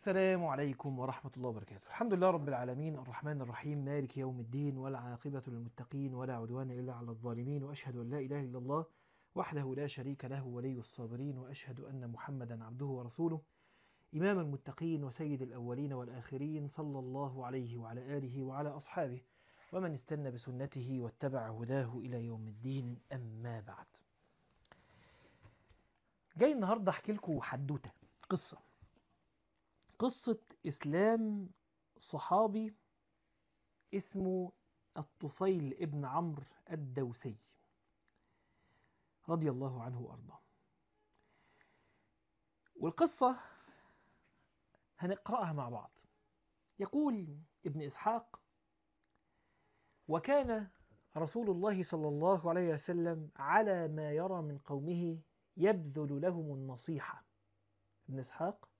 السلام عليكم ورحمة الله وبركاته الحمد لله رب العالمين الرحمن الرحيم مالك يوم الدين والعاقبة للمتقين ولا عدوان إلا على الظالمين وأشهد أن لا إله إلا الله وحده لا شريك له ولي الصابرين وأشهد أن محمدا عبده ورسوله إمام المتقين وسيد الأولين والآخرين صلى الله عليه وعلى آله وعلى أصحابه ومن استنى بسنته واتبع هداه إلى يوم الدين أما بعد جاي النهاردة أحكي لكم حدوتة قصة قصة إسلام صحابي اسمه الطفيل ابن عمرو الدوسي رضي الله عنه وأرضاه والقصة هنقرأها مع بعض يقول ابن إسحاق وكان رسول الله صلى الله عليه وسلم على ما يرى من قومه يبذل لهم النصيحة ابن إسحاق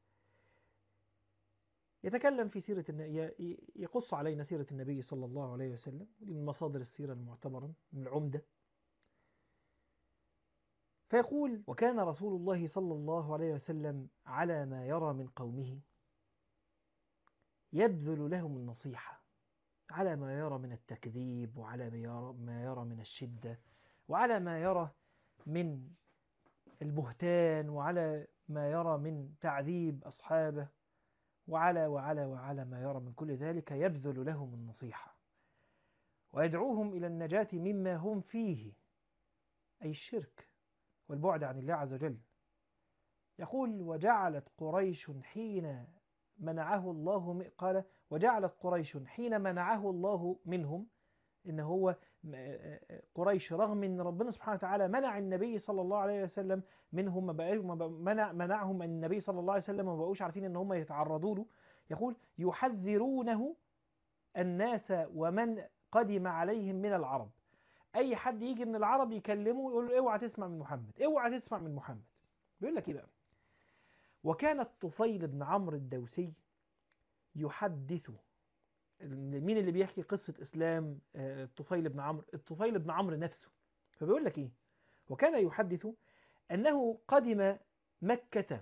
يتكلم في سيرة يقص علينا سيرة النبي صلى الله عليه وسلم ودي من مصادر السيرة المعتبرة من العمدة فيقول وكان رسول الله صلى الله عليه وسلم على ما يرى من قومه يبذل لهم النصيحة على ما يرى من التكذيب وعلى ما يرى, ما يرى من الشدة وعلى ما يرى من البهتان وعلى ما يرى من تعذيب أصحابه وعلى وعلى وعلى ما يرى من كل ذلك يبذل لهم النصيحة ويدعوهم إلى النجاة مما هم فيه أي الشرك والبعد عن الله عز وجل يقول وجعلت قريش حين منعه الله قال وجعلت قريش حين منعه الله منهم إن هو قريش رغم أن ربنا سبحانه وتعالى منع النبي صلى الله عليه وسلم منهم منع منعهم أن النبي صلى الله عليه وسلم ما بقوش عارفين أن هم يتعرضوا له يقول يحذرونه الناس ومن قدم عليهم من العرب أي حد يجي من العرب يكلمه يقول له اوعى تسمع من محمد اوعى تسمع من محمد بيقول لك ايه بقى وكان الطفيل بن عمرو الدوسي يحدث مين اللي بيحكي قصة إسلام الطفيل بن عمرو الطفيل بن عمرو نفسه فبيقول لك إيه وكان يحدث أنه قدم مكة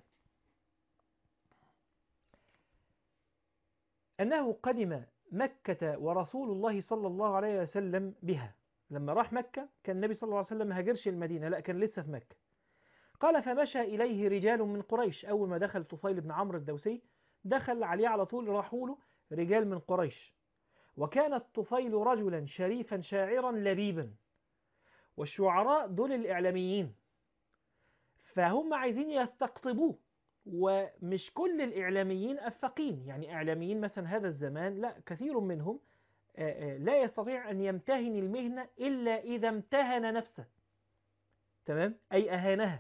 أنه قدم مكة ورسول الله صلى الله عليه وسلم بها لما راح مكة كان النبي صلى الله عليه وسلم ما هاجرش المدينة لا كان لسه في مكة قال فمشى إليه رجال من قريش أول ما دخل طفيل بن عمرو الدوسي دخل عليه على طول راحوا له رجال من قريش وكان الطفيل رجلا شريفا شاعرا لبيبا والشعراء دول الإعلاميين فهم عايزين يستقطبوه ومش كل الإعلاميين أفقين يعني إعلاميين مثلا هذا الزمان لا كثير منهم لا يستطيع أن يمتهن المهنة إلا إذا امتهن نفسه تمام أي أهانها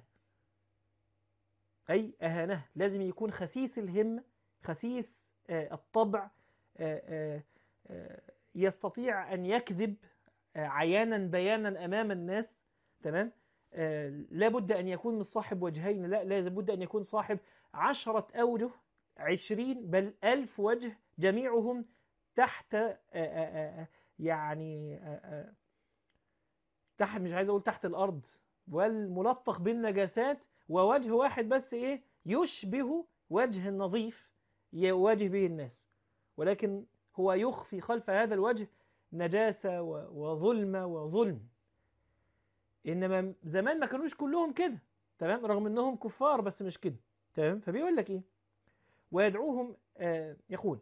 أي أهانها لازم يكون خسيس الهم خسيس الطبع يستطيع أن يكذب عيانا بيانا أمام الناس تمام لابد أن يكون مش صاحب وجهين لا لابد أن يكون صاحب عشرة أوجه عشرين بل ألف وجه جميعهم تحت يعني تحت مش عايز أقول تحت الأرض والملطخ بالنجاسات ووجه واحد بس إيه يشبه وجه النظيف يواجه به الناس ولكن هو يخفي خلف هذا الوجه نجاسة وظلمة وظلم إنما زمان ما كانوش كلهم كده تمام رغم أنهم كفار بس مش كده تمام فبيقول لك إيه ويدعوهم آه يقول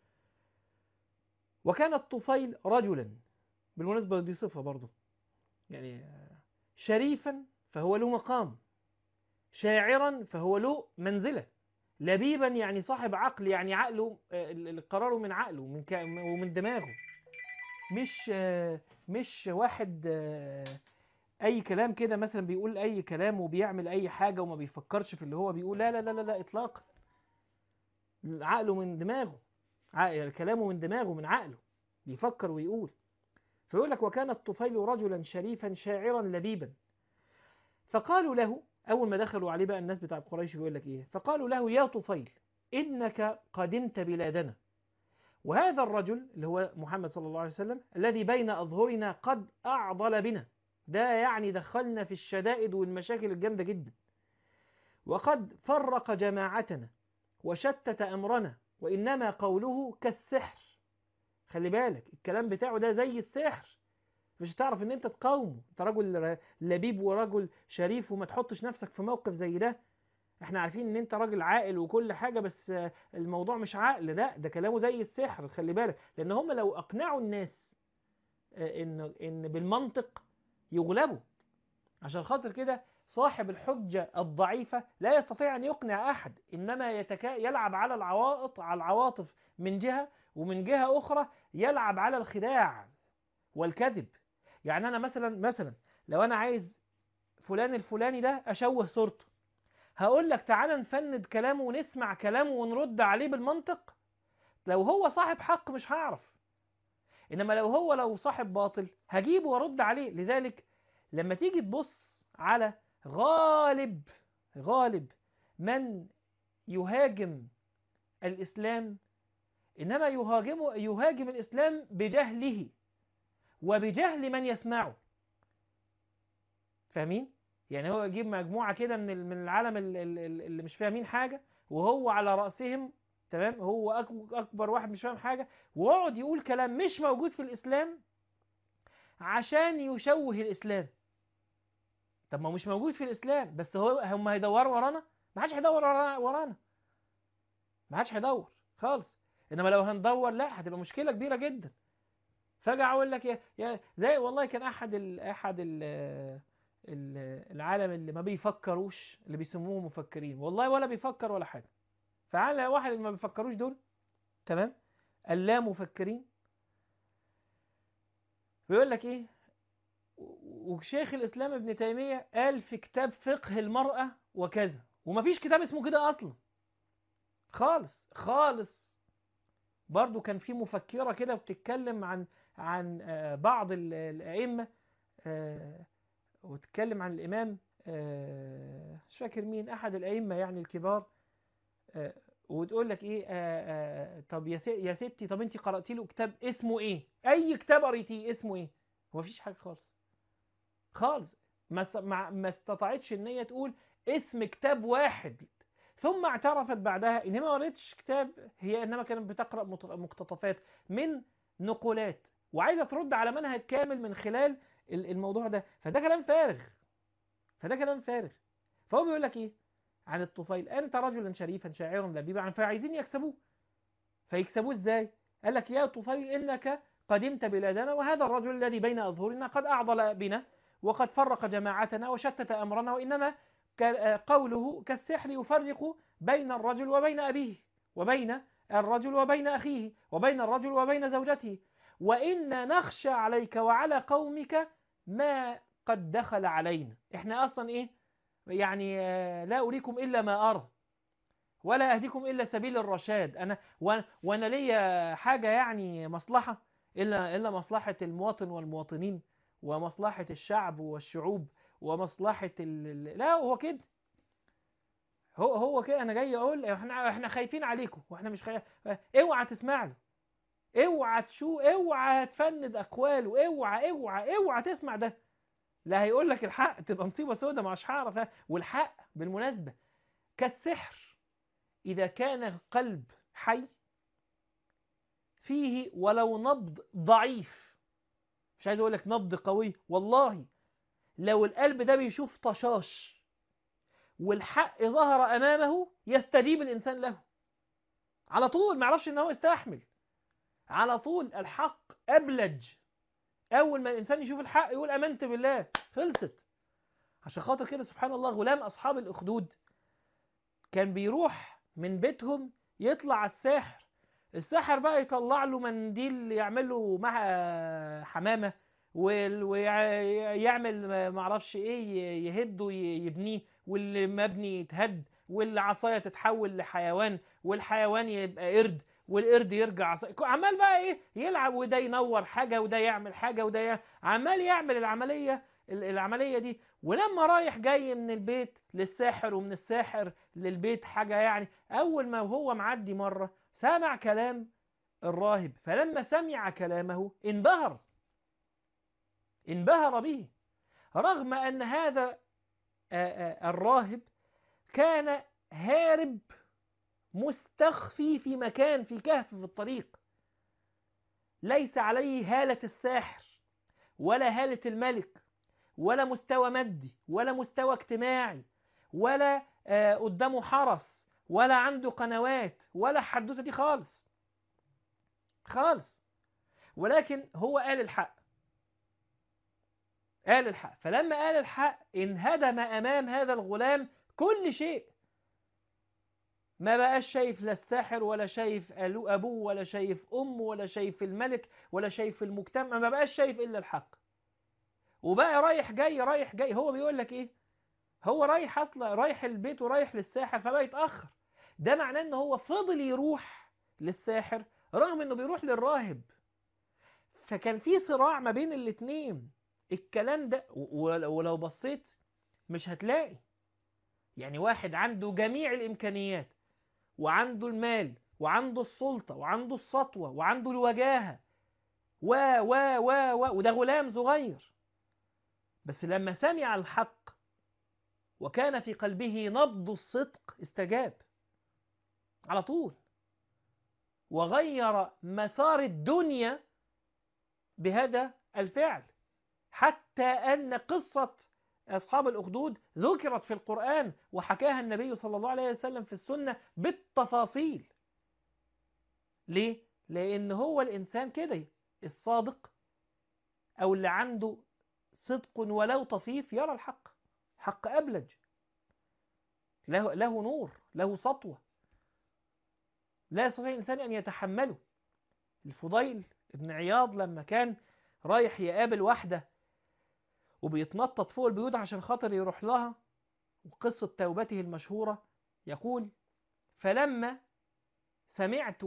وكان الطفيل رجلا بالمناسبة دي صفة برضه يعني آه شريفا فهو له مقام شاعرا فهو له منزلة لبيبا يعني صاحب عقل يعني عقله قراره من عقله من ومن دماغه مش مش واحد اي كلام كده مثلا بيقول اي كلام وبيعمل اي حاجة وما بيفكرش في اللي هو بيقول لا لا لا لا, لا اطلاقا عقله من دماغه كلامه من دماغه من عقله بيفكر ويقول فيقول لك وكان الطفيل رجلا شريفا شاعرا لبيبا فقالوا له أول ما دخلوا عليه بقى الناس بتاع قريش بيقول لك إيه فقالوا له يا طفيل إنك قدمت بلادنا وهذا الرجل اللي هو محمد صلى الله عليه وسلم الذي بين أظهرنا قد أعضل بنا ده يعني دخلنا في الشدائد والمشاكل الجامدة جدا وقد فرق جماعتنا وشتت أمرنا وإنما قوله كالسحر خلي بالك الكلام بتاعه ده زي السحر مش هتعرف ان انت تقاومه انت راجل لبيب ورجل شريف وما تحطش نفسك في موقف زي ده احنا عارفين ان انت راجل عاقل وكل حاجة بس الموضوع مش عقل لا ده كلامه زي السحر خلي بالك لان هم لو اقنعوا الناس ان ان بالمنطق يغلبوا عشان خاطر كده صاحب الحجة الضعيفة لا يستطيع ان يقنع احد انما يتكا يلعب على العواطف على العواطف من جهة ومن جهة اخرى يلعب على الخداع والكذب يعني انا مثلا مثلا لو انا عايز فلان الفلاني ده اشوه صورته هقول لك تعالى نفند كلامه ونسمع كلامه ونرد عليه بالمنطق لو هو صاحب حق مش هعرف انما لو هو لو صاحب باطل هجيبه وارد عليه لذلك لما تيجي تبص على غالب غالب من يهاجم الاسلام انما يهاجم يهاجم الاسلام بجهله وبجهل من يسمعه فاهمين يعني هو يجيب مجموعة كده من من العالم اللي مش فاهمين حاجة وهو على رأسهم تمام هو أكبر واحد مش فاهم حاجة ويقعد يقول كلام مش موجود في الإسلام عشان يشوه الإسلام طب ما هو مش موجود في الإسلام بس هو هم هيدوروا ورانا ما حدش هيدور ورانا ما حدش هيدور خالص إنما لو هندور لا هتبقى مشكلة كبيرة جدا فجأة أقول لك يا يا زي والله كان أحد ال أحد ال العالم اللي ما بيفكروش اللي بيسموهم مفكرين والله ولا بيفكر ولا حاجة فعلى واحد اللي ما بيفكروش دول تمام اللا مفكرين بيقول لك ايه وشيخ الاسلام ابن تيمية قال في كتاب فقه المرأة وكذا ومفيش كتاب اسمه كده اصلا خالص خالص برضو كان في مفكرة كده بتتكلم عن عن بعض الائمة وتتكلم عن الإمام مش فاكر مين أحد الأئمة يعني الكبار وتقول لك إيه آآ آآ طب يا, يا ستي طب أنت قرأتي له كتاب اسمه إيه أي كتاب قريتيه اسمه إيه هو مفيش حاجة خالص خالص ما ما استطاعتش إن هي تقول اسم كتاب واحد ثم اعترفت بعدها إن ما قريتش كتاب هي إنما كانت بتقرأ مقتطفات من نقولات وعايزة ترد على منهج كامل من خلال الموضوع ده فده كلام فارغ فده كلام فارغ فهو بيقول لك ايه عن الطفيل انت رجلا شريفا شاعرا لبيبا فعايزين يكسبوه فيكسبوه ازاي قال لك يا طفيل انك قدمت بلادنا وهذا الرجل الذي بين اظهرنا قد اعضل بنا وقد فرق جماعتنا وشتت امرنا وانما قوله كالسحر يفرق بين الرجل وبين ابيه وبين الرجل وبين اخيه وبين الرجل وبين زوجته وإن نخشى عليك وعلى قومك ما قد دخل علينا احنا أصلا إيه يعني لا أريكم إلا ما أرى ولا أهديكم إلا سبيل الرشاد أنا وأنا ليا حاجة يعني مصلحة إلا إلا مصلحة المواطن والمواطنين ومصلحة الشعب والشعوب ومصلحة ال... لا هو كده هو هو كده أنا جاي أقول إحنا إحنا خايفين عليكم وإحنا مش خايف اوعى تسمع له اوعى تشو اوعى تفند اقواله اوعى اوعى اوعى تسمع ده لا هيقول لك الحق تبقى مصيبه سودة مش هعرف والحق بالمناسبه كالسحر اذا كان القلب حي فيه ولو نبض ضعيف مش عايز اقول لك نبض قوي والله لو القلب ده بيشوف طشاش والحق ظهر امامه يستجيب الانسان له على طول ما يعرفش ان هو يستحمل على طول الحق أبلج أول ما الإنسان يشوف الحق يقول أمنت بالله خلصت عشان خاطر كده سبحان الله غلام أصحاب الأخدود كان بيروح من بيتهم يطلع الساحر الساحر بقى يطلع له منديل يعمل له مع حمامة ويعمل معرفش ايه يهده يبنيه واللي مبني يتهد والعصاية تتحول لحيوان والحيوان يبقى قرد والقرد يرجع عمال بقى ايه يلعب وده ينور حاجه وده يعمل حاجه وده يعمل عمال يعمل العمليه العمليه دي ولما رايح جاي من البيت للساحر ومن الساحر للبيت حاجه يعني اول ما هو معدي مره سمع كلام الراهب فلما سمع كلامه انبهر انبهر به رغم ان هذا الراهب كان هارب مستخفي في مكان في كهف في الطريق ليس عليه هالة الساحر ولا هالة الملك ولا مستوى مادي ولا مستوى اجتماعي ولا آه قدامه حرس ولا عنده قنوات ولا حدوثة دي خالص خالص ولكن هو قال الحق قال الحق فلما قال الحق انهدم أمام هذا الغلام كل شيء ما بقاش شايف لا الساحر ولا شايف أبوه ولا شايف أمه ولا شايف الملك ولا شايف المجتمع ما بقاش شايف إلا الحق وبقى رايح جاي رايح جاي هو بيقول لك إيه هو رايح أصلا رايح البيت ورايح للساحر فبقى يتأخر ده معناه إن هو فضل يروح للساحر رغم إنه بيروح للراهب فكان في صراع ما بين الاتنين الكلام ده ولو بصيت مش هتلاقي يعني واحد عنده جميع الإمكانيات وعنده المال وعنده السلطة وعنده السطوة وعنده الوجاهة و و و و وده غلام صغير بس لما سمع الحق وكان في قلبه نبض الصدق استجاب على طول وغير مسار الدنيا بهذا الفعل حتى أن قصة أصحاب الأخدود ذكرت في القرآن وحكاها النبي صلى الله عليه وسلم في السنة بالتفاصيل ليه؟ لأن هو الإنسان كده الصادق أو اللي عنده صدق ولو طفيف يرى الحق حق أبلج له, له نور له سطوة لا يستطيع الإنسان أن يتحمله الفضيل ابن عياض لما كان رايح يقابل واحدة وبيتنطط فوق البيوت عشان خاطر يروح لها وقصة توبته المشهورة يقول فلما سمعت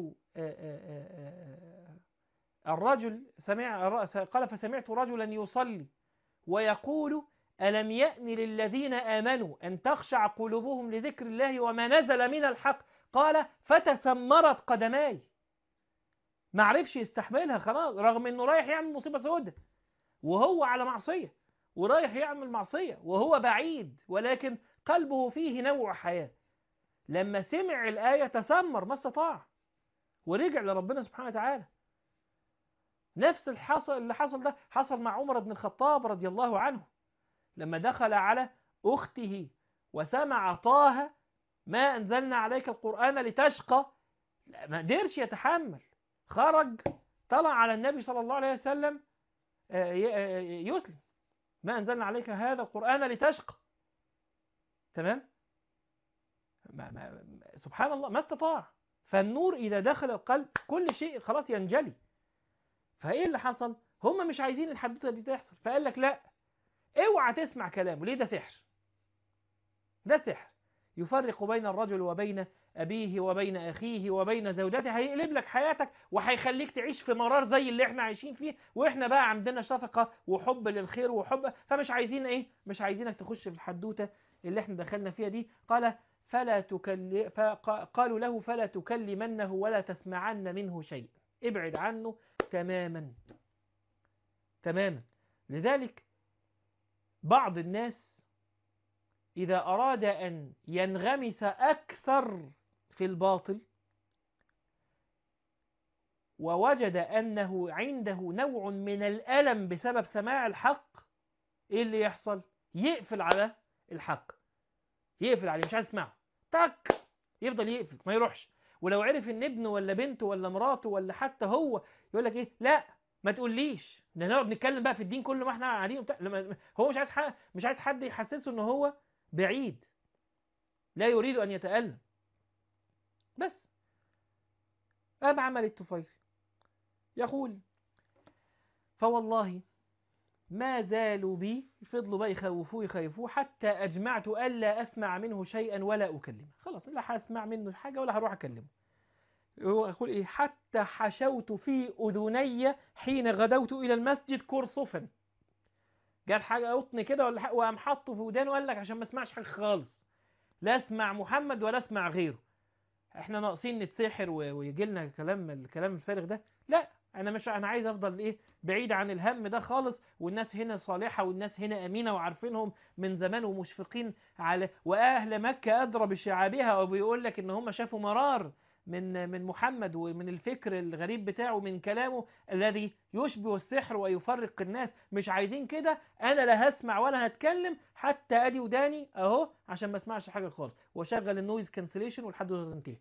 الرجل سمع قال فسمعت رجلا يصلي ويقول ألم يأن للذين آمنوا أن تخشع قلوبهم لذكر الله وما نزل من الحق قال فتسمرت قدماي ما عرفش يستحملها خلاص رغم انه رايح يعمل مصيبة سودة وهو على معصية ورايح يعمل معصية وهو بعيد ولكن قلبه فيه نوع حياة لما سمع الآية تسمر ما استطاع ورجع لربنا سبحانه وتعالى نفس الحصل اللي حصل ده حصل مع عمر بن الخطاب رضي الله عنه لما دخل على أخته وسمع طه ما أنزلنا عليك القرآن لتشقى ما قدرش يتحمل خرج طلع على النبي صلى الله عليه وسلم يسلم ما أنزلنا عليك هذا القرآن لتشقى تمام ما ما سبحان الله ما استطاع فالنور إذا دخل القلب كل شيء خلاص ينجلي فإيه اللي حصل هم مش عايزين الحدوثة دي تحصل فقال لك لا اوعى تسمع كلامه ليه ده سحر ده سحر يفرق بين الرجل وبين أبيه وبين أخيه وبين زوجته هيقلب لك حياتك وهيخليك تعيش في مرار زي اللي احنا عايشين فيه واحنا بقى عندنا شفقة وحب للخير وحب فمش عايزين ايه مش عايزينك تخش في الحدوتة اللي احنا دخلنا فيها دي قال فلا تكل قالوا له فلا تكلمنه ولا تسمعن منه شيء ابعد عنه تماما تماما لذلك بعض الناس إذا أراد أن ينغمس أكثر في الباطل ووجد أنه عنده نوع من الألم بسبب سماع الحق إيه اللي يحصل؟ يقفل على الحق يقفل عليه مش عايز يسمعه تك يفضل يقفل ما يروحش ولو عرف ان ابنه ولا بنته ولا مراته ولا حتى هو يقول لك ايه لا ما تقوليش ده نقعد نتكلم بقى في الدين كل ما احنا قاعدين وبتاع هو مش عايز حد مش عايز حد يحسسه ان هو بعيد لا يريد ان يتألم بس قام عمل الطفيل يقول فوالله ما زالوا بي فضلوا بقى يخوفوه يخوفوه حتى أجمعت ألا أسمع منه شيئا ولا أكلمه خلاص لا هسمع منه حاجة ولا هروح أكلمه يقول إيه حتى حشوت في أذني حين غدوت إلى المسجد كرصفا جاب حاجة قطن كده ولا حاجة وقام حطه في ودانه وقال لك عشان ما اسمعش حاجة خالص لا اسمع محمد ولا اسمع غيره احنا ناقصين نتسحر ويجي لنا كلام الكلام الفارغ ده لا انا مش انا عايز افضل ايه بعيد عن الهم ده خالص والناس هنا صالحه والناس هنا امينه وعارفينهم من زمان ومشفقين على واهل مكه ادرى بشعابها وبيقول لك ان هم شافوا مرار من من محمد ومن الفكر الغريب بتاعه من كلامه الذي يشبه السحر ويفرق الناس مش عايزين كده انا لا هسمع ولا هتكلم حتى ادي وداني اهو عشان ما اسمعش حاجه خالص واشغل النويز كانسليشن والحدث تنتهي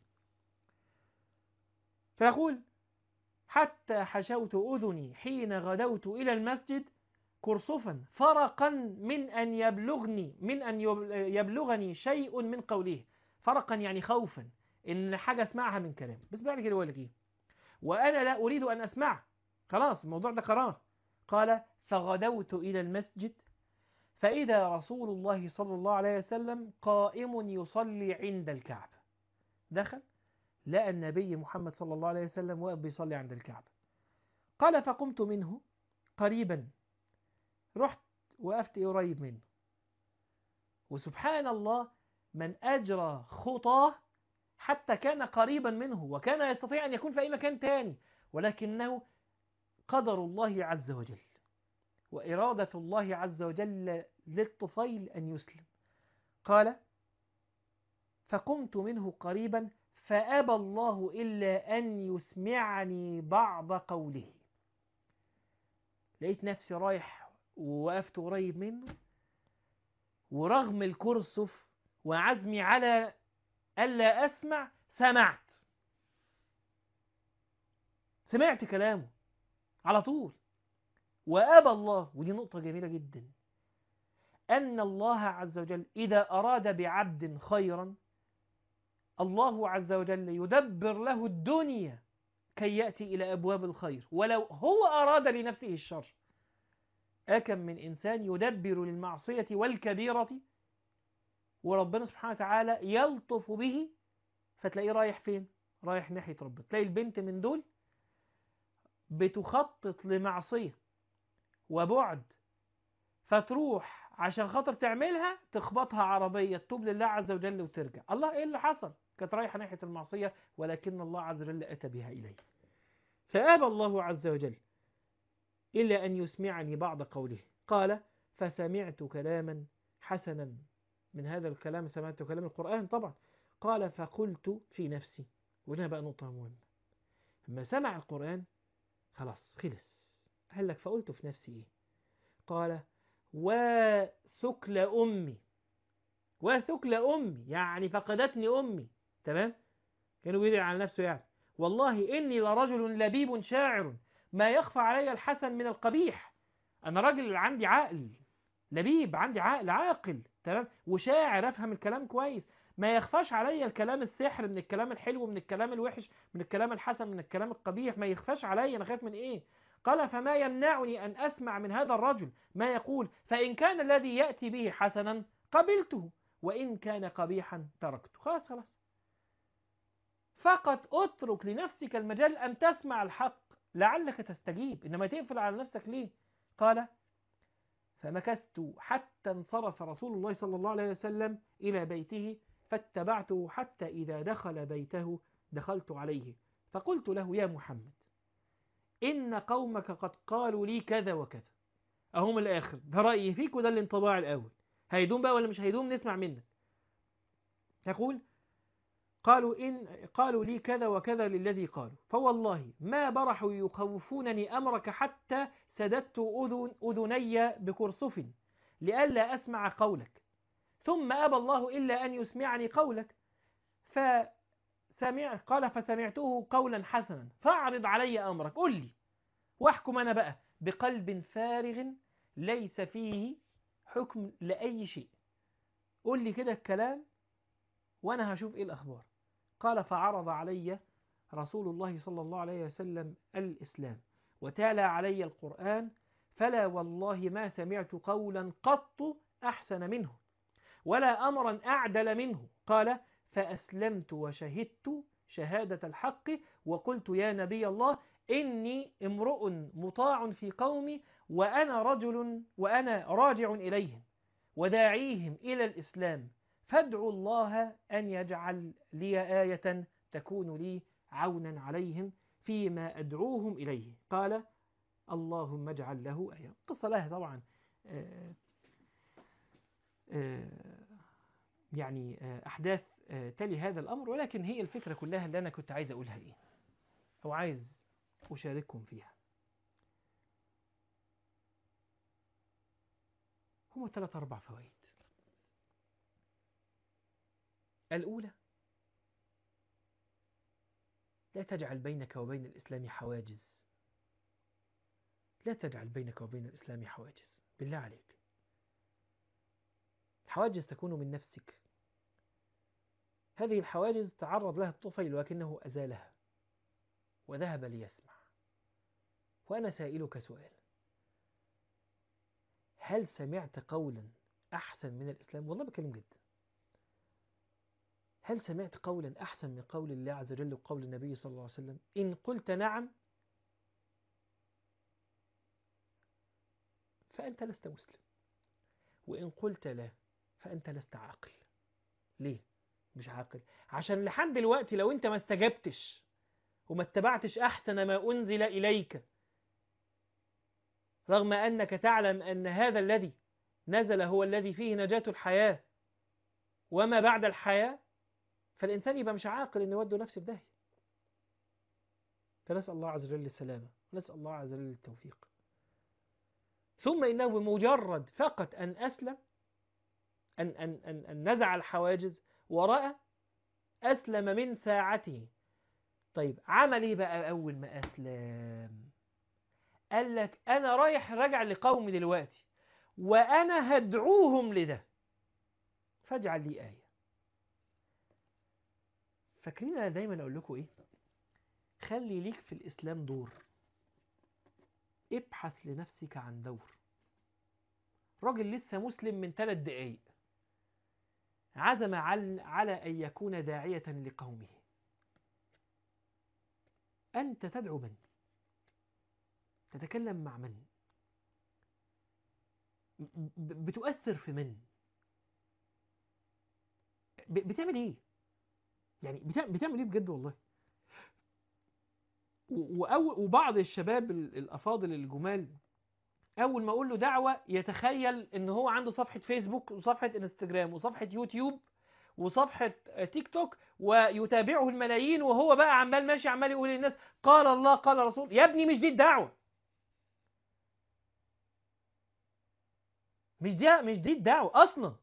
فيقول حتى حشوت اذني حين غدوت الى المسجد كرصفا فرقا من ان يبلغني من ان يبلغني شيء من قوله فرقا يعني خوفا ان حاجه اسمعها من كلام بس بعد كده يقول لك ايه وانا لا اريد ان اسمع خلاص الموضوع ده قرار قال فغدوت الى المسجد فاذا رسول الله صلى الله عليه وسلم قائم يصلي عند الكعبه دخل لقى النبي محمد صلى الله عليه وسلم واقف بيصلي عند الكعبه قال فقمت منه قريبا رحت وقفت قريب منه وسبحان الله من اجرى خطاه حتى كان قريبا منه وكان يستطيع أن يكون في أي مكان تاني ولكنه قدر الله عز وجل وإرادة الله عز وجل للطفيل أن يسلم قال فقمت منه قريبا فأبى الله إلا أن يسمعني بعض قوله لقيت نفسي رايح ووقفت قريب منه ورغم الكرسف وعزمي على ألا أسمع سمعت سمعت كلامه على طول وأبى الله ودي نقطة جميلة جدا أن الله عز وجل إذا أراد بعبد خيرا الله عز وجل يدبر له الدنيا كي يأتي إلى أبواب الخير ولو هو أراد لنفسه الشر أكم من إنسان يدبر للمعصية والكبيرة وربنا سبحانه وتعالى يلطف به فتلاقيه رايح فين رايح ناحية ربنا تلاقي البنت من دول بتخطط لمعصية وبعد فتروح عشان خاطر تعملها تخبطها عربية تتوب لله عز وجل وترجع الله ايه اللي حصل كانت رايحة ناحية المعصية ولكن الله عز وجل أتى بها إليه فآبى الله عز وجل إلا أن يسمعني بعض قوله قال فسمعت كلاما حسنا من هذا الكلام سمعت كلام القرآن طبعا قال فقلت في نفسي وهنا بقى نقطة مهمة لما سمع القرآن خلاص خلص قال لك فقلت في نفسي إيه قال وثكل أمي وثكل أمي يعني فقدتني أمي تمام كانوا بيدعي على نفسه يعني والله إني لرجل لبيب شاعر ما يخفى علي الحسن من القبيح أنا راجل عندي عقل لبيب عندي عقل عاقل تمام وشاعر افهم الكلام كويس ما يخفاش عليا الكلام السحر من الكلام الحلو من الكلام الوحش من الكلام الحسن من الكلام القبيح ما يخفاش عليا انا خايف من ايه قال فما يمنعني ان اسمع من هذا الرجل ما يقول فان كان الذي ياتي به حسنا قبلته وان كان قبيحا تركته خلاص خلاص فقط اترك لنفسك المجال ان تسمع الحق لعلك تستجيب انما تقفل على نفسك ليه قال فمكثت حتى انصرف رسول الله صلى الله عليه وسلم إلى بيته فاتبعته حتى إذا دخل بيته دخلت عليه فقلت له يا محمد إن قومك قد قالوا لي كذا وكذا أهم الآخر ده رأيي فيك وده الانطباع الأول هيدوم بقى ولا مش هيدوم نسمع منك يقول قالوا إن قالوا لي كذا وكذا للذي قالوا فوالله ما برحوا يخوفونني أمرك حتى سددت أذن أذني بكرسف لئلا أسمع قولك ثم أبى الله إلا أن يسمعني قولك فسمع قال فسمعته قولا حسنا فاعرض علي أمرك قل لي واحكم أنا بقى بقلب فارغ ليس فيه حكم لأي شيء قل لي كده الكلام وأنا هشوف إيه الأخبار قال فعرض علي رسول الله صلى الله عليه وسلم الإسلام وتالى علي القرآن فلا والله ما سمعت قولا قط أحسن منه ولا أمرا أعدل منه قال فأسلمت وشهدت شهادة الحق وقلت يا نبي الله إني امرؤ مطاع في قومي وأنا رجل وأنا راجع إليهم وداعيهم إلى الإسلام فادعوا الله أن يجعل لي آية تكون لي عونا عليهم فيما أدعوهم إليه قال اللهم اجعل له آية قصة لها طبعا آه، آه، يعني آه، أحداث آه، تلي هذا الأمر ولكن هي الفكرة كلها اللي أنا كنت عايز أقولها إيه أو عايز أشارككم فيها هم ثلاث أربع فوائد الأولى لا تجعل بينك وبين الإسلام حواجز لا تجعل بينك وبين الإسلام حواجز بالله عليك الحواجز تكون من نفسك هذه الحواجز تعرض لها الطفيل ولكنه أزالها وذهب ليسمع وأنا سائلك سؤال هل سمعت قولا أحسن من الإسلام والله بكلم جد هل سمعت قولا أحسن من قول الله عز وجل وقول النبي صلى الله عليه وسلم إن قلت نعم فأنت لست مسلم وإن قلت لا فأنت لست عاقل ليه مش عاقل عشان لحد دلوقتي لو أنت ما استجبتش وما اتبعتش أحسن ما أنزل إليك رغم أنك تعلم أن هذا الذي نزل هو الذي فيه نجاة الحياة وما بعد الحياة فالإنسان يبقى مش عاقل إنه يودوا نفسه في داهية فنسأل الله عز وجل السلامة ونسأل الله عز وجل التوفيق ثم إنه بمجرد فقط أن أسلم أن, أن, أن, أن نزع الحواجز ورأى أسلم من ساعته طيب عمل إيه بقى أول ما أسلم قال لك أنا رايح راجع لقومي دلوقتي وأنا هدعوهم لده فاجعل لي آية فاكرين أنا دايما أقول لكم إيه خلي ليك في الإسلام دور ابحث لنفسك عن دور راجل لسه مسلم من ثلاث دقايق عزم على أن يكون داعية لقومه أنت تدعو من؟ تتكلم مع من؟ بتؤثر في من؟ بتعمل ايه؟ يعني بتعمل ايه بجد والله؟ وبعض الشباب الافاضل الجمال اول ما اقول له دعوه يتخيل ان هو عنده صفحه فيسبوك وصفحه انستجرام وصفحه يوتيوب وصفحه تيك توك ويتابعه الملايين وهو بقى عمال ماشي عمال يقول للناس قال الله قال رسول يا ابني مش دي الدعوه مش دي مش دي الدعوه اصلا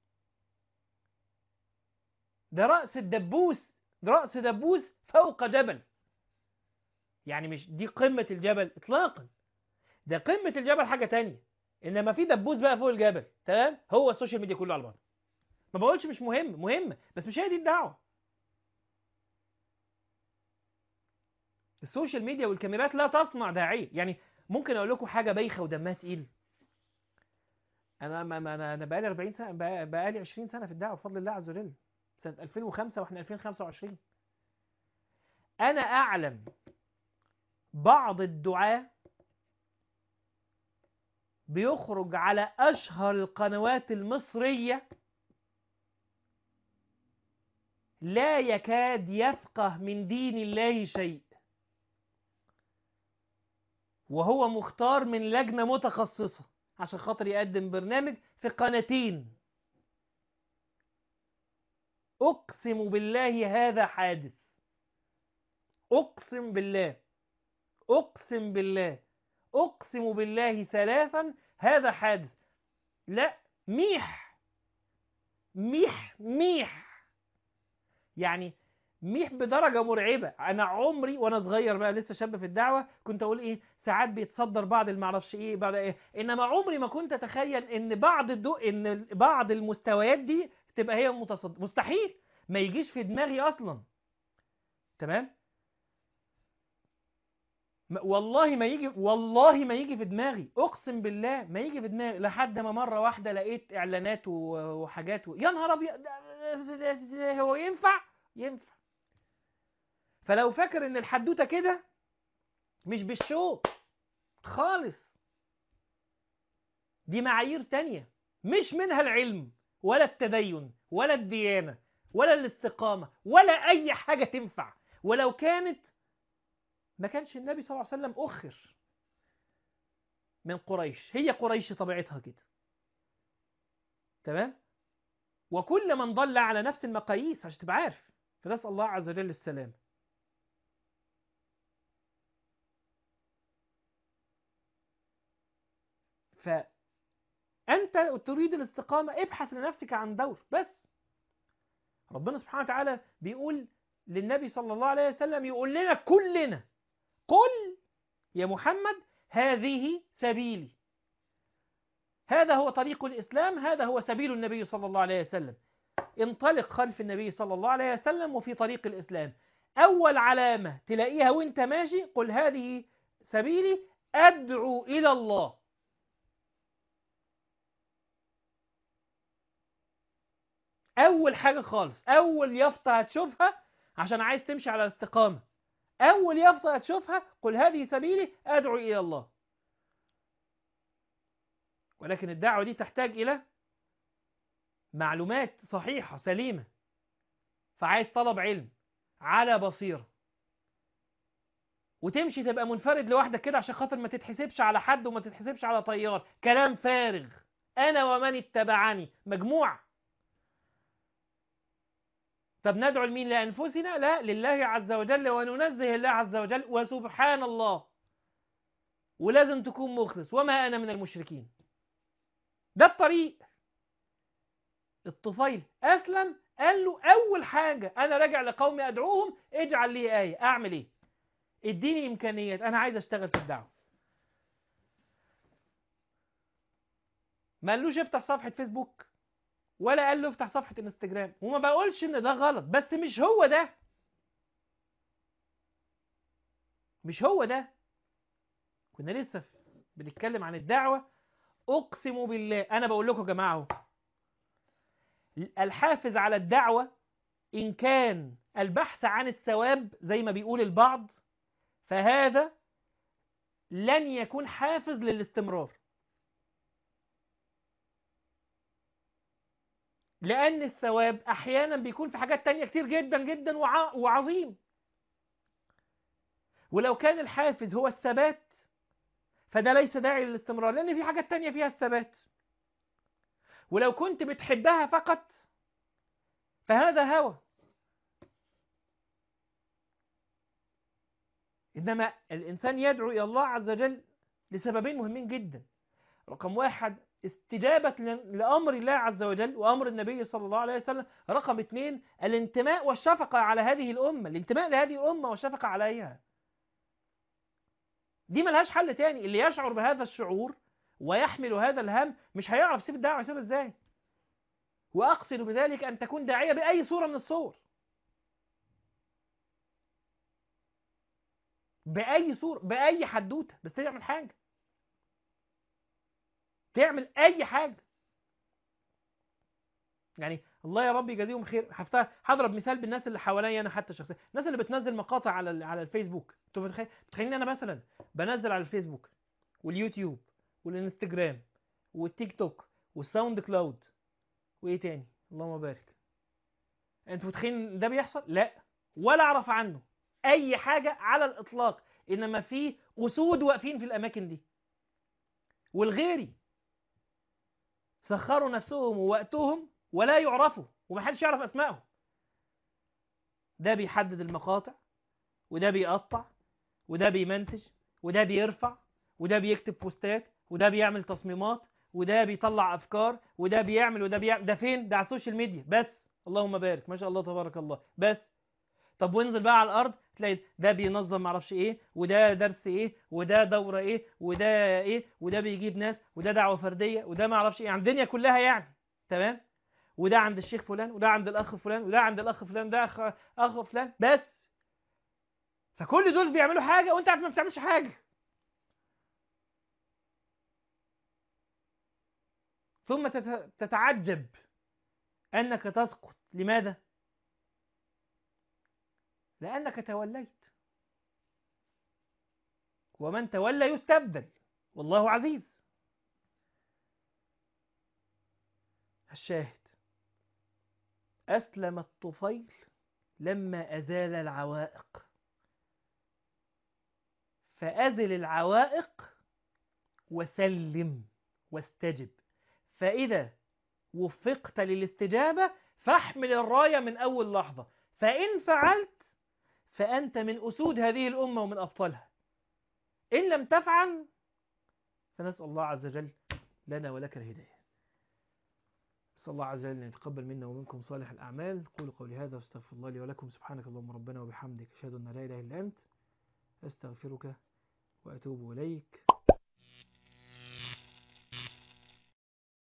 ده راس الدبوس ده راس دبوس فوق جبل يعني مش دي قمة الجبل اطلاقا ده قمة الجبل حاجة تانية انما في دبوس بقى فوق الجبل تمام هو السوشيال ميديا كله على بعض ما بقولش مش مهم مهمة بس مش هي دي الدعوة السوشيال ميديا والكاميرات لا تصنع داعية يعني ممكن اقول لكم حاجة بايخة ودمها تقيل انا ما ما انا انا بقالي 40 سنة بقالي 20 سنة في الدعوة بفضل الله عز وجل سنة 2005 واحنا 2025 انا اعلم بعض الدعاة بيخرج على أشهر القنوات المصرية لا يكاد يفقه من دين الله شيء وهو مختار من لجنة متخصصة عشان خاطر يقدم برنامج في قناتين أقسم بالله هذا حادث أقسم بالله أقسم بالله أقسم بالله ثلاثا هذا حادث لا ميح ميح ميح يعني ميح بدرجة مرعبة أنا عمري وأنا صغير بقى لسه شاب في الدعوة كنت أقول إيه ساعات بيتصدر بعض المعرفش إيه بعض إيه إنما عمري ما كنت أتخيل إن بعض الدو إن بعض المستويات دي تبقى هي متصدر مستحيل ما يجيش في دماغي أصلا تمام والله ما يجي والله ما يجي في دماغي اقسم بالله ما يجي في دماغي لحد ما مره واحده لقيت اعلانات وحاجات و... يا نهار ابيض هو ينفع ينفع فلو فاكر ان الحدوته كده مش بالشوق خالص دي معايير تانية مش منها العلم ولا التدين ولا الديانة ولا الاستقامة ولا أي حاجة تنفع ولو كانت ما كانش النبي صلى الله عليه وسلم أخر من قريش هي قريش طبيعتها كده تمام وكل من ضل على نفس المقاييس عشان تبقى عارف فنسأل الله عز وجل السلام فأنت تريد الاستقامة ابحث لنفسك عن دور بس ربنا سبحانه وتعالى بيقول للنبي صلى الله عليه وسلم يقول لنا كلنا قل يا محمد هذه سبيلي هذا هو طريق الإسلام هذا هو سبيل النبي صلى الله عليه وسلم انطلق خلف النبي صلى الله عليه وسلم وفي طريق الإسلام أول علامة تلاقيها وانت ماشي قل هذه سبيلي أدعو إلى الله أول حاجة خالص أول يافطة هتشوفها عشان عايز تمشي على الاستقامة أول يافطة هتشوفها قل هذه سبيلي أدعو إلى الله ولكن الدعوة دي تحتاج إلى معلومات صحيحة سليمة فعايز طلب علم على بصيرة وتمشي تبقى منفرد لوحدك كده عشان خاطر ما تتحسبش على حد وما تتحسبش على طيار كلام فارغ أنا ومن اتبعني مجموعة طب ندعو لمين لأنفسنا لا لله عز وجل وننزه الله عز وجل وسبحان الله ولازم تكون مخلص وما أنا من المشركين ده الطريق الطفيل أسلم قال له أول حاجة أنا راجع لقومي أدعوهم اجعل لي آية أعمل إيه اديني إمكانيات أنا عايز أشتغل في الدعوة ما قالوش افتح صفحة فيسبوك ولا قال له افتح صفحة انستجرام وما بقولش ان ده غلط بس مش هو ده مش هو ده كنا لسه بنتكلم عن الدعوة اقسم بالله انا بقول لكم يا جماعة اهو الحافز على الدعوة ان كان البحث عن الثواب زي ما بيقول البعض فهذا لن يكون حافز للاستمرار لأن الثواب أحيانا بيكون في حاجات تانية كتير جدا جدا وع... وعظيم ولو كان الحافز هو الثبات فده ليس داعي للاستمرار لأن في حاجات تانية فيها الثبات ولو كنت بتحبها فقط فهذا هوى إنما الإنسان يدعو إلى الله عز وجل لسببين مهمين جدا رقم واحد استجابة لأمر الله عز وجل وأمر النبي صلى الله عليه وسلم رقم اثنين الانتماء والشفقة على هذه الأمة الانتماء لهذه الأمة والشفقة عليها دي ملهاش حل تاني اللي يشعر بهذا الشعور ويحمل هذا الهم مش هيعرف يسيب الدعوة يسيبها ازاي وأقصد بذلك أن تكون داعية بأي صورة من الصور بأي صورة بأي حدوتة بس تعمل حاجة تعمل اي حاجه يعني الله يا رب يجازيهم خير هضرب مثال بالناس اللي حواليا انا حتى شخصيا الناس اللي بتنزل مقاطع على على الفيسبوك انتوا متخيلين انا مثلا بنزل على الفيسبوك واليوتيوب والانستجرام والتيك توك والساوند كلاود وايه تاني اللهم بارك انتوا متخيلين ده بيحصل لا ولا اعرف عنه اي حاجه على الاطلاق انما في اسود واقفين في الاماكن دي والغيري سخروا نفسهم ووقتهم ولا يعرفوا ومحدش يعرف اسمائهم ده بيحدد المقاطع وده بيقطع وده بيمنتج وده بيرفع وده بيكتب بوستات وده بيعمل تصميمات وده بيطلع افكار وده بيعمل وده بيعمل ده فين ده على السوشيال ميديا بس اللهم بارك ما شاء الله تبارك الله بس طب وانزل بقى على الارض تلاقي ده بينظم معرفش ايه وده درس ايه وده دوره ايه وده ايه وده بيجيب ناس وده دعوه فرديه وده معرفش ايه يعني الدنيا كلها يعني تمام وده عند الشيخ فلان وده عند الاخ فلان وده عند الاخ فلان ده اخ اخ فلان بس فكل دول بيعملوا حاجه وانت عارف ما بتعملش حاجه ثم تتعجب انك تسقط لماذا لأنك توليت ومن تولى يستبدل والله عزيز الشاهد أسلم الطفيل لما أزال العوائق فأزل العوائق وسلم واستجب فإذا وفقت للاستجابة فاحمل الراية من أول لحظة فإن فعلت فأنت من أسود هذه الأمة ومن أبطالها إن لم تفعل فنسأل الله عز وجل لنا ولك الهداية نسأل الله عز وجل أن يتقبل منا ومنكم صالح الأعمال قولوا قولي هذا واستغفر الله لي ولكم سبحانك اللهم ربنا وبحمدك أشهد أن لا إله إلا أنت أستغفرك وأتوب إليك